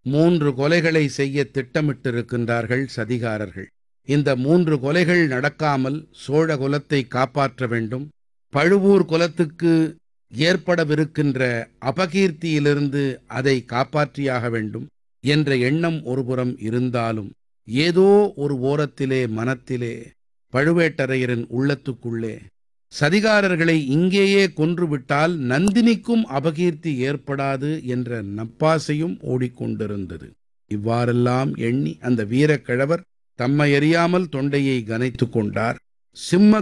மூன்று கொலைகளை செய்ய திட்டமிட்டிருக்கின்றார்கள் சதிகாரர்கள் இந்த மூன்று கொலைகள் நடக்காமல் சோழ குலத்தை காப்பாற்ற வேண்டும் பழுவூர் குலத்துக்கு ஏற்படவிருக்கின்ற அபகீர்த்தியிலிருந்து அதை காப்பாற்றியாக வேண்டும் என்ற எண்ணம் ஒருபுறம் இருந்தாலும் ஏதோ ஒரு ஓரத்திலே மனத்திலே பழுவேட்டரையரின் உள்ளத்துக்குள்ளே சதிகாரர்களை இங்கேயே கொன்றுவிட்டால் நந்தினிக்கும் அபகீர்த்தி ஏற்படாது என்ற நப்பாசையும் ஓடிக்கொண்டிருந்தது இவ்வாறெல்லாம் எண்ணி அந்த வீரக்கிழவர் தம்மை அறியாமல் தொண்டையை கனைத்துக் கொண்டார் சிம்ம